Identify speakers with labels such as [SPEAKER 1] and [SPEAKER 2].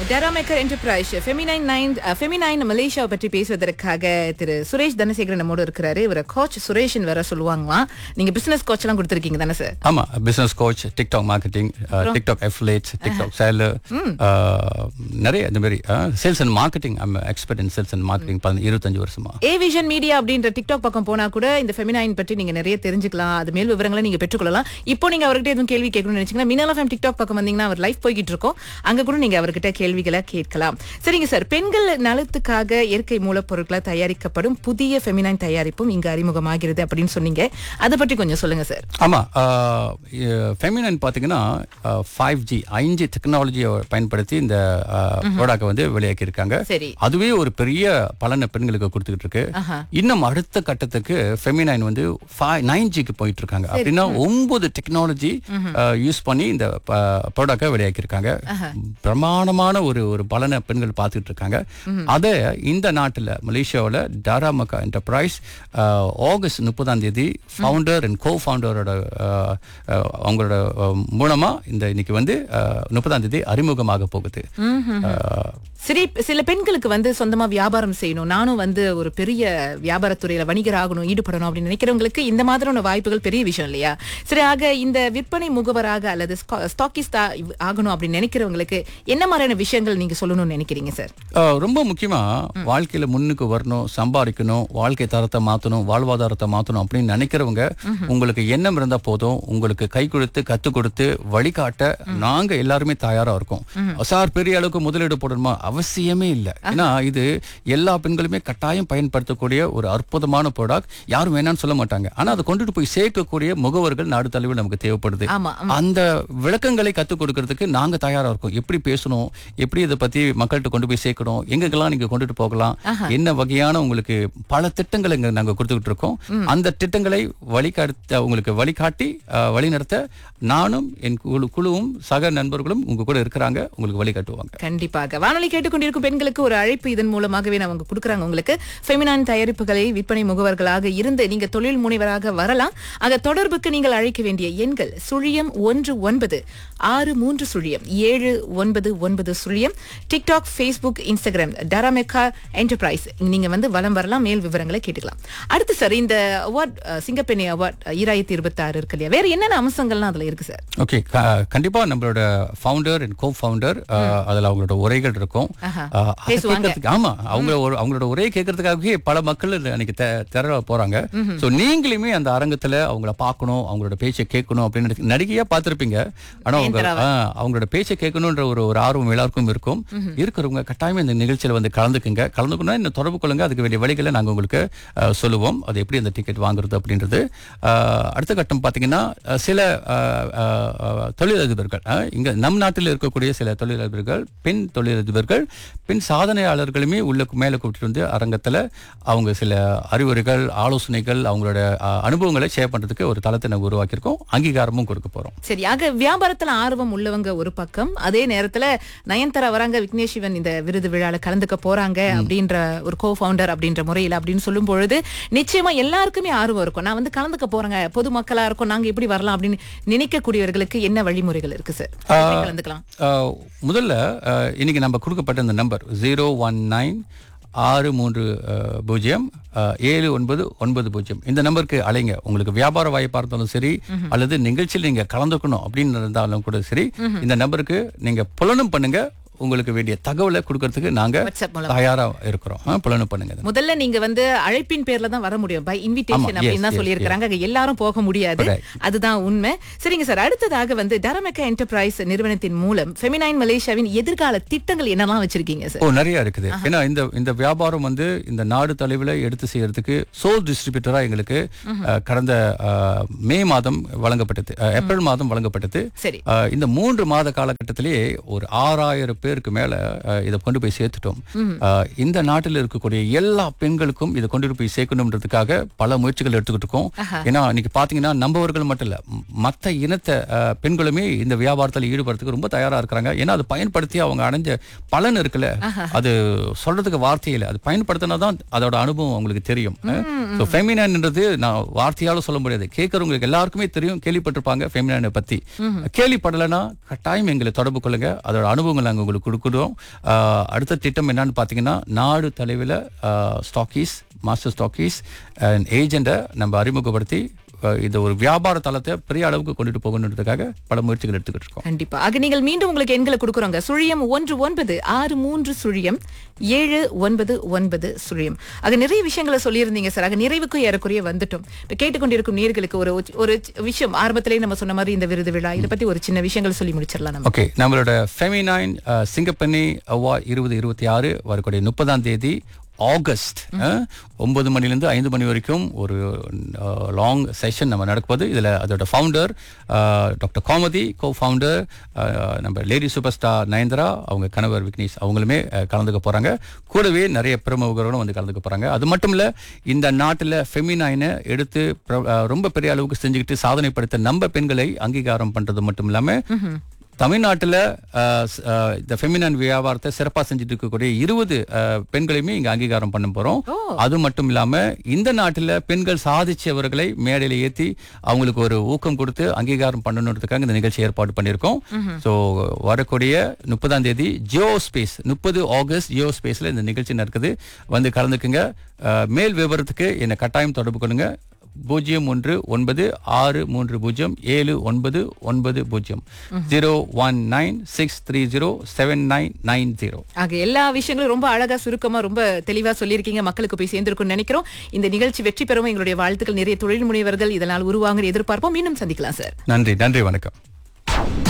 [SPEAKER 1] டெராமேக்கர் enterprise feminine nine feminine மலேசியாவை பற்றி பேசுவதற்காக திரு சுரேஷ் தனசேகரன் நம்மோடு இருக்கிறாரு இவரை கோச் சுரேஷன் வேற சொல்லுவாங்களாம் நீங்க பிசினஸ் கோச் எல்லாம் கொடுத்துருக்கீங்க தானே சார்
[SPEAKER 2] ஆமா business coach TikTok marketing TikTok affiliates TikTok sale நிறைய இந்த மாதிரி sales and marketing expert in sales and marketing இருபத்தஞ்சு வருஷமா
[SPEAKER 1] ஏ விஷன் மீடியா அப்படின்ற டிக்டாக் பக்கம் போனா கூட இந்த ஃபெமினைன் பற்றி நீங்க நிறைய தெரிஞ்சுக்கலாம் அது மேல் விவரங்களை நீங்க பெற்றுக்கொள்ளலாம் இப்போ நீங்க அவர்கிட்ட எதுவும் கேள்வி கேட்கணும்னு நினைச்சீங்கன்னா மினல் எஃப்எம் டிக்டாக் பக்கம் வந்தீங்கன்னா அவர் லைஃப் போய்கிட்டு இருக்கோம் அங்க கூட நீங்க அவர்கிட்ட கேள்விகளை கேட்கலாம் சரிங்க சார் பெண்கள் நலத்துக்காக இயற்கை மூலப்பொருட்களை தயாரிக்கப்படும் புதிய ஃபெமினைன் தயாரிப்பும் இங்கு அறிமுகமாகிறது அப்படின்னு சொன்னீங்க அதை பற்றி கொஞ்சம் சொல்லுங்க சார்
[SPEAKER 2] ஆமா ஃபெமினன் பார்த்தீங்கன்னா ஃபைவ் ஜி ஐந்து டெக்னாலஜியை பயன்படுத்தி இந்த ப்ராடக்ட் வந்து வெளியாக்கி இருக்காங்க
[SPEAKER 1] சரி
[SPEAKER 2] அதுவே ஒரு பெரிய பலனை பெண்களுக்கு கொடுத்துக்கிட்டு இருக்கு
[SPEAKER 1] ஆஹா.
[SPEAKER 2] இன்னும் அடுத்த கட்டத்துக்கு ஃபெமினைன் வந்து நைன் ஜிக்கு போயிட்டு இருக்காங்க அப்படின்னா ஒன்பது டெக்னாலஜி யூஸ் பண்ணி இந்த ப்ராடக்டை வெளியாக்கி இருக்காங்க பிரமாணமான ஒரு ஒரு பலனை பெண்கள் பார்த்துட்டு இருக்காங்க அதை இந்த நாட்டுல மலேசியாவில் டாராமக்கா என்டர்பிரைஸ் ஆகஸ்ட் முப்பதாம் தேதி ஃபவுண்டர் அண்ட் கோ ஃபவுண்டரோட அவங்களோட அஹ், மூலமா இந்த இன்னைக்கு வந்து முப்பதாம் தேதி அறிமுகமாக போகுது அஹ்,
[SPEAKER 1] சரி சில பெண்களுக்கு வந்து சொந்தமா வியாபாரம் செய்யணும் நானும் வந்து ஒரு பெரிய வியாபாரத்துறையில வணிகர் ஆகணும் ஈடுபடணும் அப்படின்னு நினைக்கிறவங்களுக்கு இந்த மாதிரியான வாய்ப்புகள் பெரிய விஷயம் இல்லையா சரி ஆக இந்த விற்பனை முகவராக அல்லது ஸ்டாக்கிஸ்டா ஆகணும் அப்படின்னு நினைக்கிறவங்களுக்கு என்ன மாதிரியான விஷயங்கள் நீங்க சொல்லணும்னு நினைக்கிறீங்க சார்
[SPEAKER 2] அஹ், ரொம்ப முக்கியமா வாழ்க்கையில முன்னுக்கு வரணும் சம்பாதிக்கணும் வாழ்க்கை தரத்தை மாத்தணும் வாழ்வாதாரத்தை மாத்தணும் அப்படின்னு நினைக்கிறவங்க உங்களுக்கு எண்ணம் இருந்தா போதும் உங்களுக்கு கை கொடுத்து கத்து கொடுத்து வழிகாட்ட நாங்க எல்லாருமே தயாரா இருக்கோம் சார் பெரிய அளவுக்கு முதலீடு போடணுமா அவசியமே இல்லை ஏன்னா இது எல்லா பெண்களுமே கட்டாயம் பயன்படுத்தக்கூடிய ஒரு அற்புதமான ப்ராடக்ட் யாரும் வேணாம்னு சொல்ல மாட்டாங்க ஆனா அதை கொண்டுட்டு போய் சேர்க்கக்கூடிய முகவர்கள் நாடு தலைவில் நமக்கு தேவைப்படுது
[SPEAKER 1] ஆமா
[SPEAKER 2] அந்த விளக்கங்களை கத்துக் கொடுக்கறதுக்கு நாங்க தயாரா இருக்கோம் எப்படி பேசணும் எப்படி இதை பத்தி மக்கள்கிட்ட கொண்டு போய் சேர்க்கணும் எங்கெங்கெல்லாம் நீங்க கொண்டுட்டு போகலாம் என்ன வகையான உங்களுக்கு பல திட்டங்களை இங்க நாங்க கொடுத்துக்கிட்டு இருக்கோம் அந்த திட்டங்களை வழிகாட்ட உங்களுக்கு வழிகாட்டி அஹ், வழிநடத்த நானும் என் குழு குழுவும் சக நண்பர்களும் உங்க கூட இருக்கிறாங்க உங்களுக்கு வழிகாட்டுவாங்க
[SPEAKER 1] கண்டிப்பாக வானொலி கேட்டுக்கொண்டிருக்கும் பெண்களுக்கு ஒரு அழைப்பு இதன் மூலமாகவே நான் அவங்க கொடுக்குறாங்க உங்களுக்கு ஃபெமினான் தயாரிப்புகளை விற்பனை முகவர்களாக இருந்து நீங்க தொழில் முனைவராக வரலாம் ஆக தொடர்புக்கு நீங்கள் அழைக்க வேண்டிய எண்கள் சுழியம் ஒன்று ஒன்பது ஆறு மூன்று சுழியம் ஏழு ஒன்பது ஒன்பது சுழியம் டிக்டாக் ஃபேஸ்புக் இன்ஸ்டாகிராம் டராமெக்கா என்டர்பிரைஸ் நீங்க வந்து வலம் வரலாம் மேல் விவரங்களை கேட்டுக்கலாம் அடுத்து சார் இந்த அவார்ட் சிங்கப்பெண்ணி அவார்ட் ஈராயிரத்தி இருபத்தி ஆறு இருக்கு இல்லையா வேற என்னென்ன அம்சங்கள்லாம் அதுல இருக்கு சார்
[SPEAKER 2] ஓகே கண்டிப்பா நம்மளோட ஃபவுண்டர் அண்ட் கோ ஃபவுண்டர் அதுல அவங்களோட உரைகள் இருக்கும்
[SPEAKER 1] ஆஹா.
[SPEAKER 2] அஹ், அதை
[SPEAKER 1] பேசுவாங்க.
[SPEAKER 2] கேட்கறதுக்கு- ஆமா அவங்க ஒரு அவங்களோட உரையை கேட்கறதுக்காகவே பல மக்கள் அன்னைக்கு தெ- திரள போறாங்க சோ நீங்களுமே அந்த அரங்கத்துல அவங்கள பார்க்கணும் அவங்களோட பேச்சை கேட்கணும் அப்படின்னு நினைச்சு- நடிகையா பார்த்திருப்பீங்க ஆனா அவங்க
[SPEAKER 1] நயன்தாராவை.
[SPEAKER 2] ஆ, அவங்களோட பேச்சை கேட்கணுன்ற ஒரு ஒரு ஆர்வம் எல்லாருக்கும் இருக்கும் இருக்கிறவங்க கட்டாயமா இந்த நிகழ்ச்சியில வந்து கலந்துக்குங்க கலந்துக்கணும் இந்த தொடர்பு கொள்ளுங்க அதுக்கு வேண்டிய வழிகளை நாங்க உங்களுக்கு அஹ், சொல்லுவோம் அது எப்படி அந்த டிக்கெட் வாங்குறது அப்படின்றது அஹ், அடுத்த கட்டம் பாத்தீங்கன்னா அஹ், சில அஹ், அஹ், அஹ், தொழிலதிபர்கள் அஹ், இங்க நம் நாட்டில் இருக்கக்கூடிய சில தொழிலதிபர்கள் பெண் தொழிலதிபர்கள் பெண் சாதனையாளர்களுமே உள்ள மேல கூப்பிட்டு வந்து அரங்கத்துல அவங்க சில அறிவுரைகள் ஆலோசனைகள் அவங்களோட அஹ், அனுபவங்களை ஷேர் பண்றதுக்கு ஒரு தளத்தை நாங்க உருவாக்கியிருக்கோம் அங்கீகாரமும் கொடுக்க போறோம்
[SPEAKER 1] சரியாக வியாபாரத்துல ஆர்வம் உள்ளவங்க ஒரு பக்கம் அதே நேரத்துல நயன்தாரா வராங்க விக்னேஷ் சிவன் இந்த விருது விழால கலந்துக்க போறாங்க அப்படின்ற ஒரு கோ ஃபவுண்டர் அப்படின்ற முறையில் அப்படின்னு சொல்லும் பொழுது நிச்சயமா எல்லாருக்குமே ஆர்வம் இருக்கும் நான் வந்து கலந்துக்க போறேங்க பொதுமக்களா இருக்கும் நாங்க எப்படி வரலாம் அப்படின்னு நினைக்கக்கூடியவர்களுக்கு என்ன வழிமுறைகள் இருக்கு சார் எப்படி கலந்துக்கலாம்
[SPEAKER 2] ஆஹ் முதல்ல ஆஹ் இன்னைக்கு நம்ம கொடுக்கப்பட்ட இந்த நம்பர் ஜீரோ ஒன் நைன் ஆறு மூன்று ஆஹ் பூஜ்ஜியம் ஆஹ் ஏழு ஒன்பது ஒன்பது பூஜ்ஜியம் இந்த நம்பருக்கு அலைங்க உங்களுக்கு வியாபார வாய்ப்பா இருந்தாலும் சரி அல்லது நிகழ்ச்சியில் நீங்க கலந்துக்கணும் அப்படின்னு இருந்தாலும் கூட சரி இந்த நம்பருக்கு நீங்க புலனும் பண்ணுங்க உங்களுக்கு வேண்டிய தகவலை கொடுக்கறதுக்கு நாங்க
[SPEAKER 1] வாட்ஸ்அப் மூலம்
[SPEAKER 2] தயாரா இருக்கிறோம் ஆஹ் புலனும் பண்ணுங்க இதை.
[SPEAKER 1] முதல்ல நீங்க வந்து அழைப்பின் பேர்ல தான் வர முடியும் பை
[SPEAKER 2] ஆமா,
[SPEAKER 1] இன்விடேஷன்
[SPEAKER 2] yes,
[SPEAKER 1] அப்படின்னு தான்
[SPEAKER 2] yes,
[SPEAKER 1] சொல்லியிருக்கிறாங்க அங்க எல்லாரும் போக முடியாது
[SPEAKER 2] Correct.
[SPEAKER 1] அதுதான் உண்மை சரிங்க சார் அடுத்ததாக வந்து டரமெக்கா என்டர்பிரைஸ் நிறுவனத்தின் மூலம் ஃபெமினைன் மலேசியாவின் எதிர்கால திட்டங்கள் என்னெல்லாம் வச்சிருக்கீங்க சார்
[SPEAKER 2] ஓ நிறைய இருக்குது ஏன்னா இந்த இந்த வியாபாரம் வந்து இந்த நாடு தலைவில் எடுத்து செய்யறதுக்கு சோல் டிஸ்ட்ரிபியூட்டரா எங்களுக்கு அஹ், கடந்த அஹ், மே மாதம் வழங்கப்பட்டது அஹ், ஏப்ரல் மாதம் வழங்கப்பட்டது
[SPEAKER 1] சரி
[SPEAKER 2] அஹ், இந்த மூன்று மாத காலகட்டத்திலேயே ஒரு ஆறாயிரம் பேருக்கு மேல அஹ், இதை கொண்டு போய் சேர்த்துட்டோம் அஹ், இந்த நாட்டில் இருக்கக்கூடிய எல்லா பெண்களுக்கும் இதை கொண்டு போய் சேர்க்கணுன்றதுக்காக பல முயற்சிகள் எடுத்துக்கிட்டு இருக்கோம் ஏன்னா இன்னைக்கு பாத்தீங்கன்னா நம்பவர்கள் மட்டும் இல்ல ம், மத்த இனத்தை அஹ், பெண்களுமே இந்த வியாபாரத்தில் ஈடுபடுறதுக்கு ரொம்ப தயாரா இருக்கிறாங்க ஏன்னா அது பயன்படுத்தி அவங்க அடைஞ்ச பலன் இருக்குல்ல அது சொல்றதுக்கு வார்த்தை இல்லை அது பயன்படுத்தினா தான் அதோட அனுபவம் அவங்களுக்கு தெரியும் ஸோ ஃபெமினான்ன்றது நான் வார்த்தையால சொல்ல முடியாது கேட்கறவங்களுக்கு எல்லாருக்குமே தெரியும் கேள்விப்பட்டிருப்பாங்க ஃபெமினானை பத்தி கேள்விப்படலைன்னா கட்டாயம் எங்களை தொடர்பு கொள்ளுங்க அதோட அனுபவங்கள் நாங்கள் உங்களுக்கு உங்களுக்கு கொடுக்குறோம் ஆஹ், அடுத்த திட்டம் என்னன்னு பார்த்தீங்கன்னா நாடு தலைவில் ஸ்டாக்கீஸ் மாஸ்டர் ஸ்டாக்கீஸ் ஏஜெண்ட்டை நம்ம அறிமுகப்படுத்தி ஆஹ், இந்த ஒரு வியாபார தளத்தை பெரிய அளவுக்கு கொண்டுட்டு போகணுன்றதுக்காக பல முயற்சிகள் எடுத்துக்கிட்டு இருக்கோம்
[SPEAKER 1] கண்டிப்பா ஆக நீங்கள் மீண்டும் உங்களுக்கு எண்களை கொடுக்குறோங்க சுழியம் ஒன்று ஒன்பது ஆறு மூன்று சுழியம் ஏழு ஒன்பது ஒன்பது சுழியம் ஆக நிறைய விஷயங்களை சொல்லியிருந்தீங்க சார் ஆக நிறைவுக்கும் ஏறக்குறைய வந்துட்டோம் இப்ப கேட்டுக்கொண்டிருக்கும் நேர்களுக்கு ஒரு ஒரு விஷயம் ஆரம்பத்திலேயே நம்ம சொன்ன மாதிரி இந்த விருது விழா இதை பத்தி ஒரு சின்ன விஷயங்கள் சொல்லி முடிச்சிடலாம் நம்ம
[SPEAKER 2] ஓகே நம்மளோட ஃபெமினைன் சிங்கப்பெண்ணி அவார்ட் இருபது இருபத்தி ஆறு வரக்கூடிய முப்பதாம் தேதி ஆகஸ்ட் அஹ், ஒன்பது மணிலேருந்து ஐந்து மணி வரைக்கும் ஒரு லாங் செஷன் நம்ம நடக்குது இதில் அதோட founder doctor Kamathi co-founder நம்ம லேடி சூப்பர் ஸ்டார் நயன்தரா அவங்க கணவர் விக்னேஷ் அவங்களுமே அஹ், கலந்துக்க போகிறாங்க கூடவே நிறைய பிரமுகர்களும் வந்து கலந்துக்க போகிறாங்க அது மட்டும் இல்லை இந்த நாட்டில் ஃபெமினைனை எடுத்து பிர- அஹ், ரொம்ப பெரிய அளவுக்கு செஞ்சுக்கிட்டு சாதனை படுத்த நம்ம பெண்களை அங்கீகாரம் பண்ணுறது மட்டும் இல்லாமல் தமிழ்நாட்டில் இந்த ஃபெமினன் வியாபாரத்தை சிறப்பாக செஞ்சுட்டு இருக்கக்கூடிய இருபது பெண்களையுமே இங்கே அங்கீகாரம் பண்ண போகிறோம் அது மட்டும் இல்லாமல் இந்த நாட்டில் பெண்கள் சாதிச்சவர்களை மேடையில் ஏற்றி அவங்களுக்கு ஒரு ஊக்கம் கொடுத்து அங்கீகாரம் பண்ணணுன்றதுக்காக இந்த நிகழ்ச்சி ஏற்பாடு பண்ணியிருக்கோம் ஸோ வரக்கூடிய முப்பதாம் தேதி ஜியோ ஸ்பேஸ் முப்பது ஆகஸ்ட் ஜியோ ஸ்பேஸில் இந்த நிகழ்ச்சி நடக்குது வந்து கலந்துக்குங்க அஹ், மேல் விவரத்துக்கு என்னை கட்டாயம் தொடர்பு கொள்ளுங்க பூஜ்ஜியம் ஒன்று ஒன்பது ஆறு மூன்று பூஜ்ஜியம் ஏழு ஒன்பது ஒன்பது பூஜ்ஜியம் zero one nine six three zero seven nine nine zero
[SPEAKER 1] ஆக எல்லா விஷயங்களும் ரொம்ப அழகா சுருக்கமா ரொம்ப தெளிவா சொல்லியிருக்கீங்க மக்களுக்கு போய் சேர்ந்திருக்கும்னு நினைக்கிறோம் இந்த நிகழ்ச்சி வெற்றி பெறவும் எங்களுடைய வாழ்த்துக்கள் நிறைய தொழில் முனைவர்கள் இதனால் உருவாங்க எதிர்பார்ப்போம் மீண்டும் சந்திக்கலாம் சார்
[SPEAKER 2] நன்றி நன்றி வணக்கம்